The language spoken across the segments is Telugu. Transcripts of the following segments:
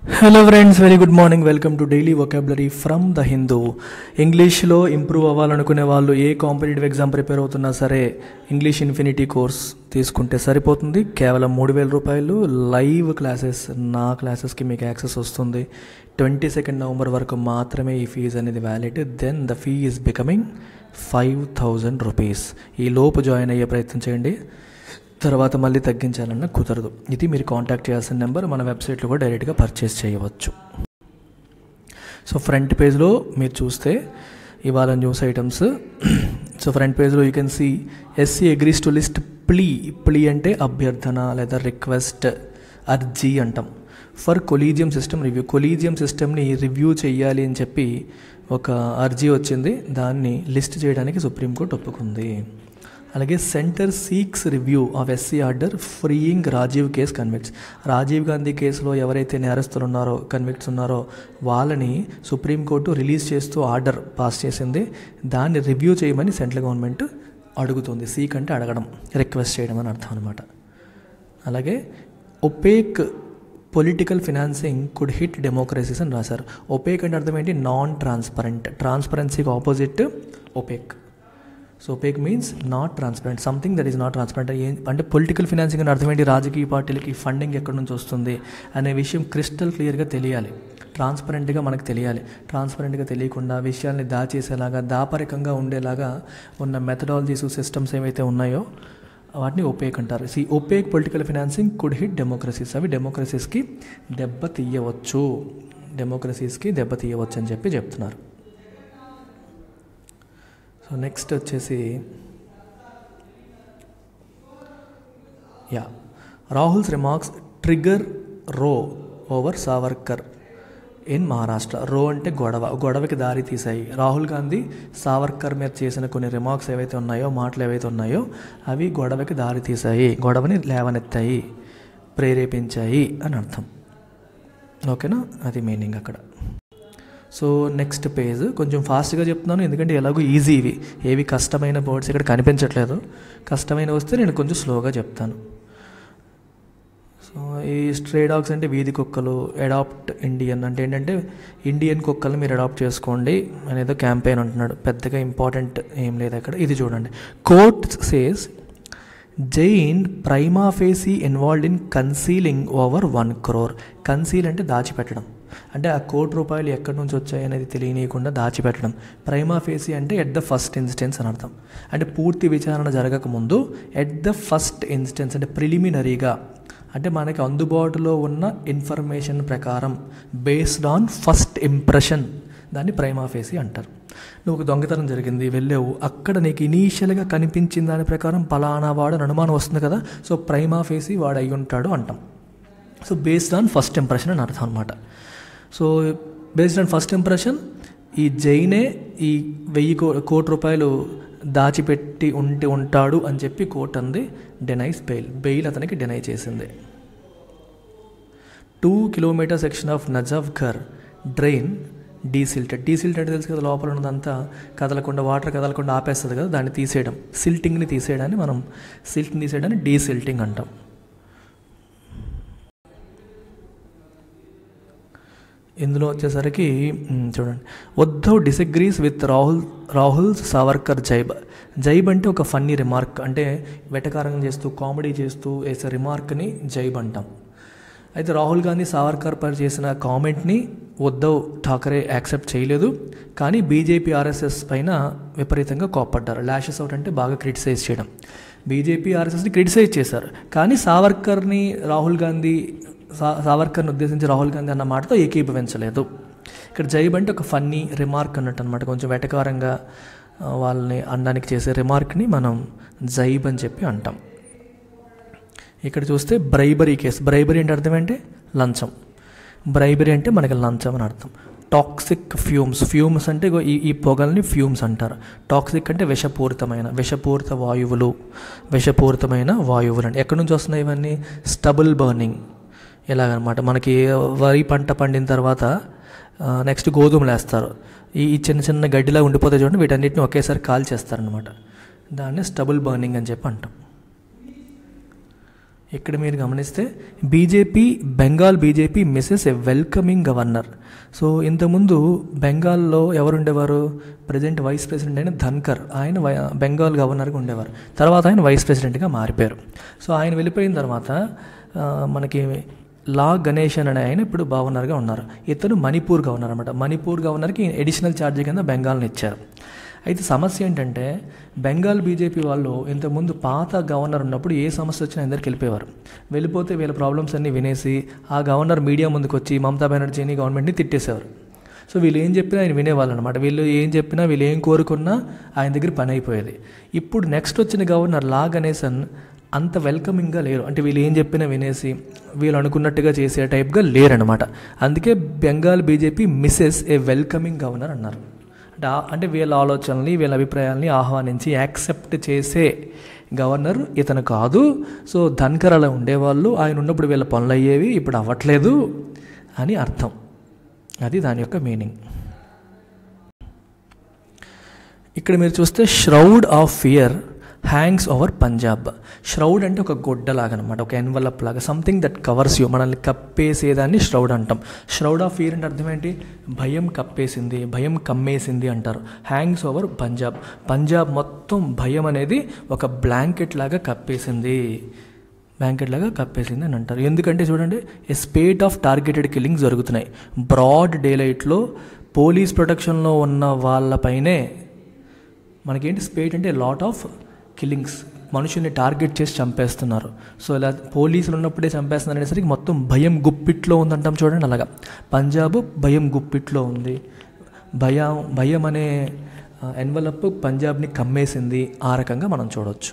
Hello friends very good morning welcome to daily vocabulary from the Hindu ఇంగ్లీష్లో ఇంప్రూవ్ అవ్వాలనుకునే వాళ్ళు ఏ కాంపిటేటివ్ ఎగ్జామ్ ప్రిపేర్ అవుతున్నా సరే ఇంగ్లీష్ ఇన్ఫినిటీ కోర్స్ తీసుకుంటే సరిపోతుంది కేవలం మూడు వేల రూపాయలు లైవ్ క్లాసెస్ నా క్లాసెస్కి మీకు యాక్సెస్ వస్తుంది ట్వంటీ సెకండ్ నవంబర్ వరకు మాత్రమే ఈ ఫీజు అనేది valid then the fee is becoming five thousand rupees ఈ లోపు జాయిన్ అయ్యే ప్రయత్నం చేయండి తర్వాత మళ్ళీ తగ్గించాలన్నా కుదరదు ఇది మీరు కాంటాక్ట్ చేయాల్సిన నెంబర్ మన వెబ్సైట్లో కూడా డైరెక్ట్గా పర్చేస్ చేయవచ్చు సో ఫ్రంట్ పేజ్లో మీరు చూస్తే ఇవాళ న్యూస్ ఐటమ్స్ సో ఫ్రంట్ పేజ్లో you can see SC agrees to list plea plea అంటే అభ్యర్థన లేదా రిక్వెస్ట్ అర్జీ అంటాం for collegium system review collegium సిస్టమ్ని రివ్యూ చేయాలి అని చెప్పి ఒక అర్జీ వచ్చింది దాన్ని లిస్ట్ చేయడానికి సుప్రీంకోర్టు ఒప్పుకుంది అలాగే centre seeks review of SC order freeing Rajiv case convicts Rajiv Gandhi కేసులో ఎవరైతే నేరస్తులు ఉన్నారో కన్విక్ట్స్ ఉన్నారో వాళ్ళని సుప్రీంకోర్టు రిలీజ్ చేస్తూ ఆర్డర్ పాస్ చేసింది దాన్ని రివ్యూ చేయమని సెంట్రల్ గవర్నమెంట్ అడుగుతుంది సీక్ అంటే అడగడం రిక్వెస్ట్ చేయడం అని అర్థం అనమాట అలాగే opaque political financing could hit democracies అని రాశారు ఒపేక్ అంటే అర్థం ఏంటి నాన్ ట్రాన్స్పరెంట్ ట్రాన్స్పరెన్సీకి opposite opaque so opaque means not transparent something that is not transparent అంటే పొలిటికల్ ఫినాన్సింగ్ అని అర్థం ఏంటి రాజకీయ పార్టీలకి ఫండింగ్ ఎక్కడి నుంచి వస్తుంది అనే విషయం క్రిస్టల్ క్లియర్గా తెలియాలి ట్రాన్స్పరెంట్గా మనకు తెలియాలి ట్రాన్స్పరెంట్గా తెలియకుండా విషయాల్ని దాచేసేలాగా దాపరికంగా ఉండేలాగా ఉన్న మెథడాలజీస్ సిస్టమ్స్ ఏవైతే ఉన్నాయో వాటిని ఒపేక్ అంటారు సి opaque political financing could hit democracies అవి డెమోక్రసీస్కి దెబ్బ తీయవచ్చు డెమోక్రసీస్కి దెబ్బ తీయవచ్చు అని చెప్పి చెప్తున్నారు సో నెక్స్ట్ వచ్చేసి yeah Rahul's remarks trigger row over Savarkar in Maharashtra row అంటే గొడవ గొడవకి దారి తీశాయి రాహుల్ గాంధీ సావర్కర్ మీద చేసిన కొన్ని రిమార్క్స్ ఏవైతే ఉన్నాయో మాటలు ఏవైతే ఉన్నాయో అవి గొడవకి దారి తీశాయి గొడవని లేవనెత్తాయి ప్రేరేపించాయి అని అర్థం ఓకేనా అది మీనింగ్ అక్కడ సో నెక్స్ట్ పేజ్ కొంచెం ఫాస్ట్గా చెప్తున్నాను ఎందుకంటే ఎలాగో ఈజీ ఇవి ఏవి కష్టమైన వర్డ్స్ ఇక్కడ కనిపించట్లేదు కష్టమైన వస్తే నేను కొంచెం స్లోగా చెప్తాను సో ఈ స్ట్రే డాగ్స్ అంటే వీధి కుక్కలు అడాప్ట్ ఇండియన్ అంటే ఏంటంటే ఇండియన్ కుక్కలు మీరు అడాప్ట్ చేసుకోండి అనేదో క్యాంపెయిన్ అంటున్నాడు పెద్దగా ఇంపార్టెంట్ ఏం లేదు అక్కడ ఇది చూడండి court says Jain prima facie involved in concealing over one crore conceal అంటే దాచిపెట్టడం అంటే ఆ కోటి రూపాయలు ఎక్కడి నుంచి వచ్చాయి అనేది తెలియనీయకుండా దాచిపెట్టడం ప్రైమా ఫేసీ అంటే ఎట్ ద ఫస్ట్ ఇన్స్టెన్స్ అని అర్థం అంటే పూర్తి విచారణ జరగకముందు ఎట్ ద ఫస్ట్ ఇన్స్టెన్స్ అంటే ప్రిలిమినరీగా అంటే మనకి అందుబాటులో ఉన్న ఇన్ఫర్మేషన్ ప్రకారం బేస్డ్ ఆన్ ఫస్ట్ ఇంప్రెషన్ దాన్ని ప్రైమా ఫేసీ అంటారు నువ్వు ఒక దొంగతనం జరిగింది వెళ్ళావు అక్కడ నీకు ఇనీషియల్గా కనిపించిన దాని ప్రకారం పలానా వాడు అనుమానం వస్తుంది కదా సో ప్రైమా ఫేసీ వాడు అయి ఉంటాడు అంటాం so based on first impression అని అర్థం అనమాట so based on first impression ఈ జైనే ఈ వెయ్యి కో కోటి రూపాయలు దాచిపెట్టి ఉండి ఉంటాడు అని చెప్పి కోర్ట్ అంది డెనైస్ బెయిల్ బెయిల్ అతనికి డెనై చేసింది two kilometre section of Najafgarh drain desilted desilted తెలుసు కదా లోపల ఉన్నదంతా కదలకుండా వాటర్ కదలకుండా ఆపేస్తుంది కదా దాన్ని తీసేయడం సిల్టింగ్ని తీసేయడాన్ని మనం సిల్ట్ని తీసేయడాన్ని డీసిల్టింగ్ అంటాం ఇందులో వచ్చేసరికి చూడండి Uddhav disagrees with Rahul Rahul Savarkar jibe jibe అంటే ఒక ఫన్నీ రిమార్క్ అంటే వెటకారంగా చేస్తూ కామెడీ చేస్తూ వేసే రిమార్క్ని జైబ్ అంటాం అయితే రాహుల్ గాంధీ సావర్కర్ పర్ చేసిన కామెంట్ని ఉద్ధవ్ ఠాకరే యాక్సెప్ట్ చేయలేదు కానీ బీజేపీ ఆర్ఎస్ఎస్ పైన విపరీతంగా కోప్పడ్డారు ల్యాషెస్ అవుట్ అంటే బాగా క్రిటిసైజ్ చేయడం బీజేపీ ఆర్ఎస్ఎస్ని క్రిటిసైజ్ చేశారు కానీ సావర్కర్ని రాహుల్ గాంధీ సా సావర్కర్ని ఉద్దేశించి రాహుల్ గాంధీ అన్న మాటతో ఏకీభవించలేదు ఇక్కడ జైబ్ అంటే ఒక ఫన్నీ రిమార్క్ అన్నట్టు అనమాట కొంచెం వెటకారంగా వాళ్ళని అనడానికి చేసే రిమార్క్ని మనం జైబ్ అని చెప్పి అంటాం ఇక్కడ చూస్తే బ్రైబరీ కేసు బ్రైబరీ అంటే అర్థం ఏంటి లంచం బ్రైబరీ అంటే మనకి లంచం అని అర్థం టాక్సిక్ ఫ్యూమ్స్ ఫ్యూమ్స్ అంటే ఈ ఈ పొగల్ని ఫ్యూమ్స్ అంటారు టాక్సిక్ అంటే విషపూరితమైన విషపూరిత వాయువులు విషపూరితమైన వాయువులు అంటే ఎక్కడి నుంచి వస్తున్నాయి ఇవన్నీ స్టబుల్ బర్నింగ్ ఇలాగనమాట మనకి వరి పంట పండిన తర్వాత నెక్స్ట్ గోధుమలు వేస్తారు ఈ చిన్న చిన్న గడ్డిలా ఉండిపోతే చూడండి వీటన్నిటిని ఒకేసారి కాల్ చేస్తారనమాట దాన్ని స్టబుల్ బర్నింగ్ అని చెప్పి అంటాం ఇక్కడ మీరు గమనిస్తే BJP Bengal BJP misses a welcoming governor so ఇంతకుముందు బెంగాల్లో ఎవరు ఉండేవారు ప్రజెంట్ వైస్ ప్రెసిడెంట్ అయిన ధన్కర్ ఆయన వై- బెంగాల్ గవర్నర్గా ఉండేవారు తర్వాత ఆయన వైస్ ప్రెసిడెంట్గా మారిపోయారు సో ఆయన వెళ్ళిపోయిన తర్వాత ఆ, మనకి లా గణేశన్ అనే ఆయన ఇప్పుడు గవర్నర్గా ఉన్నారు ఇతను మణిపూర్ గవర్నర్ అనమాట మణిపూర్ గవర్నర్కి ఎడిషనల్ ఛార్జ్ కింద బెంగాల్ని ఇచ్చారు అయితే సమస్య ఏంటంటే బెంగాల్ బీజేపీ వాళ్ళు ఇంతకుముందు పాత గవర్నర్ ఉన్నప్పుడు ఏ సమస్య వచ్చినా అందరికి వెళ్ళిపోయేవారు వెళ్ళిపోతే వీళ్ళ ప్రాబ్లమ్స్ అన్నీ వినేసి ఆ గవర్నర్ మీడియా ముందుకు వచ్చి మమతా బెనర్జీని గవర్నమెంట్ని తిట్టేసేవారు సో వీళ్ళు ఏం చెప్పినా ఆయన వినేవాళ్ళు అనమాట వీళ్ళు ఏం చెప్పినా వీళ్ళు ఏం కోరుకున్నా ఆయన దగ్గర పని అయిపోయేది ఇప్పుడు నెక్స్ట్ వచ్చిన గవర్నర్ లా గణేశన్ అంత వెల్కమింగ్గా లేరు అంటే వీళ్ళు ఏం చెప్పినా వినేసి వీళ్ళు అనుకున్నట్టుగా చేసే టైప్గా లేరనమాట అందుకే Bengal BJP misses a welcoming governor అన్నారు అంటే ఆ- అంటే వీళ్ళ ఆలోచనల్ని వీళ్ళ అభిప్రాయాల్ని ఆహ్వానించి యాక్సెప్ట్ చేసే గవర్నర్ ఇతను కాదు సో ధన్కర్ అలా ఉండేవాళ్ళు ఆయన ఉన్నప్పుడు వీళ్ళ పనులు అయ్యేవి ఇప్పుడు అవ్వట్లేదు అని అర్థం అది దాని యొక్క మీనింగ్ ఇక్కడ మీరు చూస్తే shroud of fear hangs over Punjab shroud అంటే ఒక గొడ్డలాగా అనమాట ఒక ఎన్వలప్ లాగా సంథింగ్ దట్ కవర్స్ యూ మనల్ని కప్పేసేదాన్ని ష్రౌడ్ అంటాం ష్రౌడ్ ఆఫ్ ఫియర్ అంటే అర్థం ఏంటి భయం కప్పేసింది భయం కమ్మేసింది అంటారు హ్యాంగ్స్ ఓవర్ పంజాబ్ పంజాబ్ మొత్తం భయం అనేది ఒక బ్లాంకెట్ లాగా కప్పేసింది బ్లాంకెట్ లాగా కప్పేసింది అని అంటారు ఎందుకంటే చూడండి a spate of targeted killings జరుగుతున్నాయి బ్రాడ్ డే లైట్లో పోలీస్ ప్రొటెక్షన్లో ఉన్న వాళ్ళపైనే మనకేంటి స్పేట్ అంటే లాట్ ఆఫ్ కిల్లింగ్స్ మనుషుల్ని టార్గెట్ చేసి చంపేస్తున్నారు సో ఇలా పోలీసులు ఉన్నప్పుడే చంపేస్తున్నారు అనేసరికి మొత్తం భయం గుప్పిట్లో ఉందంటాం చూడండి అలాగా పంజాబ్ భయం గుప్పిట్లో ఉంది భయం భయం అనే ఎన్వలప్ పంజాబ్ని కమ్మేసింది ఆ రకంగా మనం చూడవచ్చు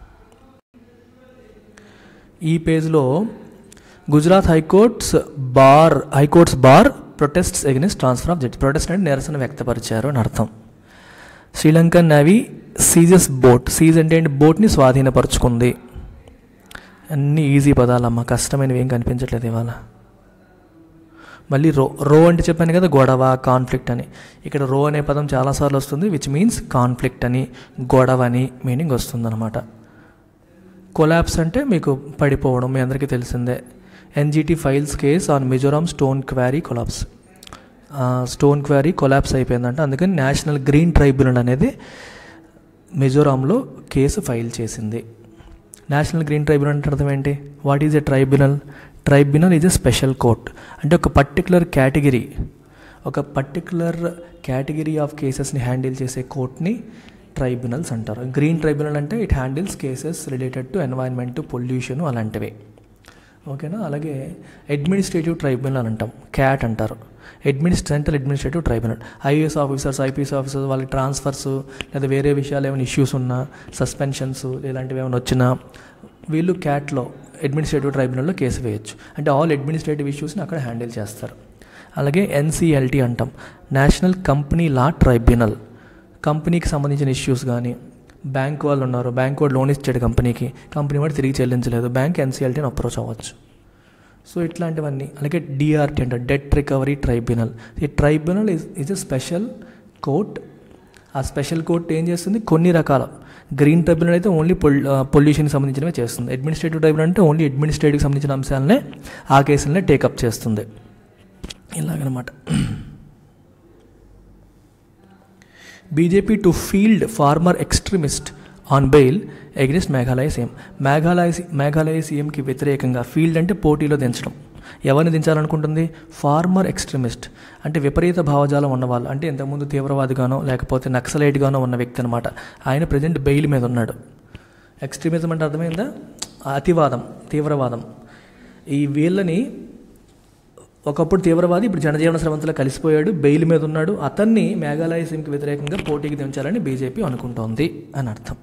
ఈ పేజ్లో Gujarat high courts bar high courts bar protests against transfer of judge protest అంటే నిరసన వ్యక్తపరిచారు అని అర్థం Sri Lankan navy ceases boat seize అంటే ఏంటి బోట్ని స్వాధీనపరుచుకుంది అన్ని ఈజీ పదాలమ్మ కష్టమైనవి ఏం కనిపించట్లేదు ఇవాళ మళ్ళీ రో రో అంటే చెప్పాను కదా గొడవ కాన్ఫ్లిక్ట్ అని ఇక్కడ రో అనే పదం చాలాసార్లు వస్తుంది విచ్ మీన్స్ కాన్ఫ్లిక్ట్ అని గొడవ అని మీనింగ్ వస్తుందన్నమాట కొలాప్స్ అంటే మీకు పడిపోవడం మీ అందరికీ తెలిసిందే NGT files case on Mizoram stone quarry collapse stone quarry collapse అయిపోయిందంట అందుకని నేషనల్ గ్రీన్ ట్రైబ్యునల్ అనేది మిజోరాంలో కేసు ఫైల్ చేసింది నేషనల్ గ్రీన్ ట్రైబ్యునల్ అంటే అర్థం ఏంటి what is a tribunal tribunal is a special court అంటే ఒక పర్టికులర్ కేటగిరీ ఒక పర్టికులర్ కేటగిరీ ఆఫ్ కేసెస్ని హ్యాండిల్ చేసే కోర్ట్ని ట్రైబ్యునల్స్ అంటారు గ్రీన్ ట్రైబ్యునల్ అంటే it handles cases related to environment pollution అలాంటివి ఓకేనా అలాగే అడ్మినిస్ట్రేటివ్ ట్రైబ్యునల్ అని అంటాం క్యాట్ అంటారు administrative central administrative tribunal IAS officers IPS officers వాళ్ళకి ట్రాన్స్ఫర్స్ లేదా వేరే విషయాలు ఏమైనా ఇష్యూస్ ఉన్నా సస్పెన్షన్స్ ఇలాంటివి ఏమైనా వచ్చినా వీళ్ళు క్యాట్లో అడ్మినిస్ట్రేటివ్ ట్రైబ్యునల్లో కేసు వేయొచ్చు అంటే ఆల్ అడ్మినిస్ట్రేటివ్ ఇష్యూస్ని అక్కడ హ్యాండిల్ చేస్తారు అలాగే ఎన్సిఎల్టీ అంటాం నేషనల్ కంపెనీ లా ట్రైబ్యునల్ కంపెనీకి సంబంధించిన ఇష్యూస్ కానీ బ్యాంక్ వాళ్ళు ఉన్నారు బ్యాంక్ వాడు లోన్ ఇచ్చాడు కంపెనీకి కంపెనీ వాడు తిరిగి చెల్లించలేదు బ్యాంక్ ఎన్సీఎల్టీని అప్రోచ్ అవ్వచ్చు సో ఇట్లాంటివన్నీ అలాగే డిఆర్టీ అంటారు డెట్ రికవరీ ట్రైబ్యునల్ ఈ tribunal is is a special court ఆ స్పెషల్ కోర్ట్ ఏం చేస్తుంది కొన్ని రకాల గ్రీన్ ట్రైబ్యునల్ అయితే ఓన్లీ పొల్ పొల్యూషన్కి సంబంధించినవే చేస్తుంది అడ్మినిస్ట్రేటివ్ ట్రైబ్యునల్ అంటే ఓన్లీ అడ్మినిస్ట్రేటివ్కి సంబంధించిన అంశాలనే ఆ కేసులనే టేకప్ చేస్తుంది ఇలాగనమాట BJP to field former extremist on bail against Meghalaya CM Meghalaya Meghalaya సీఎంకి వ్యతిరేకంగా ఫీల్డ్ అంటే పోటీలో దించడం ఎవరిని దించాలనుకుంటుంది ఫార్మర్ ఎక్స్ట్రీమిస్ట్ అంటే విపరీత భావజాలం ఉన్నవాళ్ళు అంటే ఇంతకుముందు తీవ్రవాదిగానో లేకపోతే నక్సలైట్గానో ఉన్న వ్యక్తి అనమాట ఆయన ప్రజెంట్ బెయిల్ మీద ఉన్నాడు ఎక్స్ట్రీమిజం అంటే అర్థమైందా అతివాదం తీవ్రవాదం ఈ వీళ్ళని ఒకప్పుడు తీవ్రవాది ఇప్పుడు జనజీవన స్రవంతిలో కలిసిపోయాడు బెయిల్ మీద ఉన్నాడు అతన్ని మేఘాలయ సీఎంకి వ్యతిరేకంగా పోటీకి దించాలని బీజేపీ అనుకుంటోంది అని అర్థం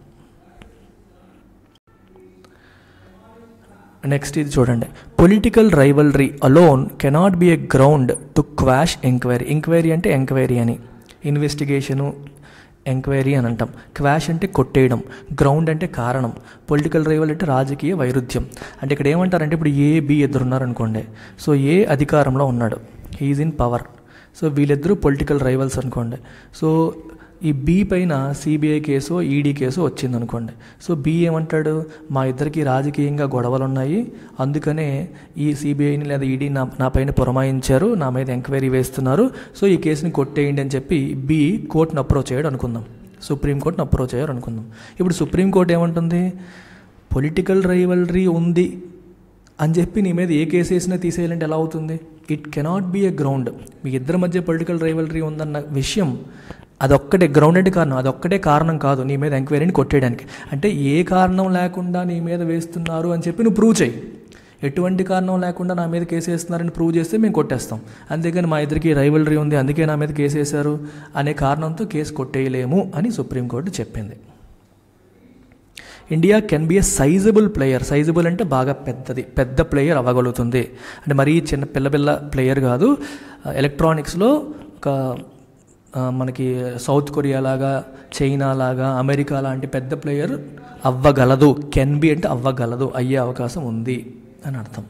నెక్స్ట్ ఇది చూడండి political rivalry alone cannot be a ground to quash enquiry enquiry అంటే ఎంక్వైరీ అని ఇన్వెస్టిగేషను ఎంక్వైరీ అని అంటాం క్వాష్ అంటే కొట్టేయడం గ్రౌండ్ అంటే కారణం పొలిటికల్ రైవల్ అంటే రాజకీయ వైరుధ్యం అంటే ఇక్కడ ఏమంటారంటే ఇప్పుడు ఏ బి ఇద్దరు ఉన్నారనుకోండి సో ఏ అధికారంలో ఉన్నాడు హీఈస్ ఇన్ పవర్ సో వీళ్ళిద్దరూ పొలిటికల్ రైవల్స్ అనుకోండి సో ఈ బి పైన సిబిఐ కేసు ఈడీ కేసు వచ్చింది అనుకోండి సో బి ఏమంటాడు మా ఇద్దరికి రాజకీయంగా గొడవలు ఉన్నాయి అందుకనే ఈ సిబిఐని లేదా ఈడీ నా నా పైన పురమాయించారు నా మీద ఎంక్వైరీ వేస్తున్నారు సో ఈ కేసుని కొట్టేయండి అని చెప్పి బి కోర్టును అప్రోచ్ అయ్యాడు అనుకుందాం సుప్రీంకోర్టును అప్రోచ్ అయ్యారు అనుకుందాం ఇప్పుడు సుప్రీంకోర్టు ఏమంటుంది పొలిటికల్ రైవలరీ ఉంది అని చెప్పి నీ మీద ఏ కేసు వేసినా తీసేయాలంటే ఎలా అవుతుంది it cannot be a ground మీ ఇద్దరి మధ్య పొలిటికల్ రైవలరీ ఉందన్న విషయం అదొక్కటే గ్రౌండెడ్ కారణం అదొక్కటే కారణం కాదు నీ మీద ఎంక్వైరీని కొట్టేయడానికి అంటే ఏ కారణం లేకుండా నీ మీద వేస్తున్నారు అని చెప్పి నువ్వు ప్రూవ్ చేయి ఎటువంటి కారణం లేకుండా నా మీద కేసు వేస్తున్నారని ప్రూవ్ చేస్తే మేము కొట్టేస్తాం అంతేగాని మా ఇద్దరికి రైవలరీ ఉంది అందుకే నా మీద కేసు వేశారు అనే కారణంతో కేసు కొట్టేయలేము అని సుప్రీంకోర్టు చెప్పింది India can be a sizable player sizable అంటే బాగా పెద్దది పెద్ద ప్లేయర్ అవ్వగలుగుతుంది అంటే మరీ చిన్న పిల్ల పిల్ల ప్లేయర్ కాదు ఎలక్ట్రానిక్స్లో ఒక ఆ, మనకి సౌత్ కొరియా లాగా చైనా లాగా అమెరికా లాంటి పెద్ద ప్లేయర్ అవ్వగలదు కెన్ బి అంటే అవ్వగలదు అయ్యే అవకాశం ఉంది అని అర్థం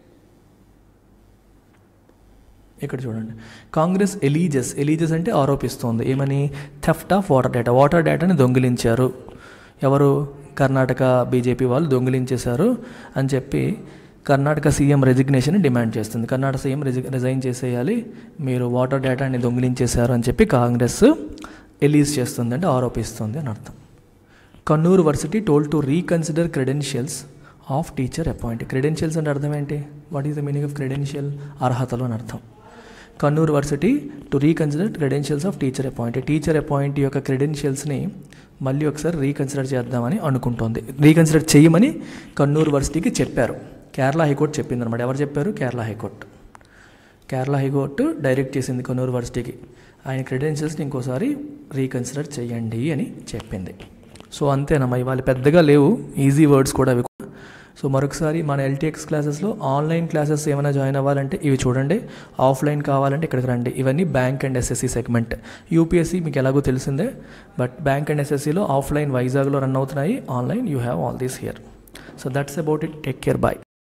ఇక్కడ చూడండి కాంగ్రెస్ ఎలీజెస్ ఎలీజెస్ అంటే ఆరోపిస్తోంది ఏమని theft of water data water డేటాని దొంగిలించారు ఎవరు కర్ణాటక బీజేపీ వాళ్ళు దొంగిలించేశారు అని చెప్పి కర్ణాటక సీఎం రెజిగ్నేషన్ డిమాండ్ చేస్తుంది కర్ణాటక సీఎం రిజి రిజైన్ చేసేయాలి మీరు వాటర్ డేటాని దొంగిలించేశారు అని చెప్పి కాంగ్రెస్ ఎలీజ్ చేస్తుంది అంటే ఆరోపిస్తుంది అని అర్థం Kannur varsity told to reconsider credentials of teacher appoint credentials అంటే అర్థం ఏంటి what is the meaning of credential అర్హతలు అని అర్థం Kannur varsity to reconsider credentials of teacher appoint teacher appoint యొక్క క్రెడెన్షియల్స్ని మళ్ళీ ఒకసారి రీకన్సిడర్ చేద్దామని అనుకుంటోంది రీకన్సిడర్ చేయమని కన్నూరు వర్సిటీకి చెప్పారు కేరళ హైకోర్టు చెప్పింది అనమాట ఎవరు చెప్పారు Kerala high court Kerala high court direct చేసింది కన్నూరు వర్సిటీకి ఆయన క్రెడెన్షియల్స్ని ఇంకోసారి రీకన్సిడర్ చేయండి అని చెప్పింది సో అంతేనమ్మా ఇవాళ పెద్దగా లేవు ఈజీ వర్డ్స్ కూడా అవి కూడా. సో మరొకసారి మన ఎల్టీఎక్స్ క్లాసెస్లో ఆన్లైన్ క్లాసెస్ ఏమైనా జాయిన్ అవ్వాలంటే ఇవి చూడండి ఆఫ్లైన్ కావాలంటే ఇక్కడికి రండి ఇవన్నీ bank and SSC segment UPSC మీకు ఎలాగో తెలిసిందే బట్ బ్యాంక్ అండ్ ఎస్ఎస్సిలో ఆఫ్లైన్ వైజాగ్లో రన్ అవుతున్నాయి online you have all these here so that's about it take care bye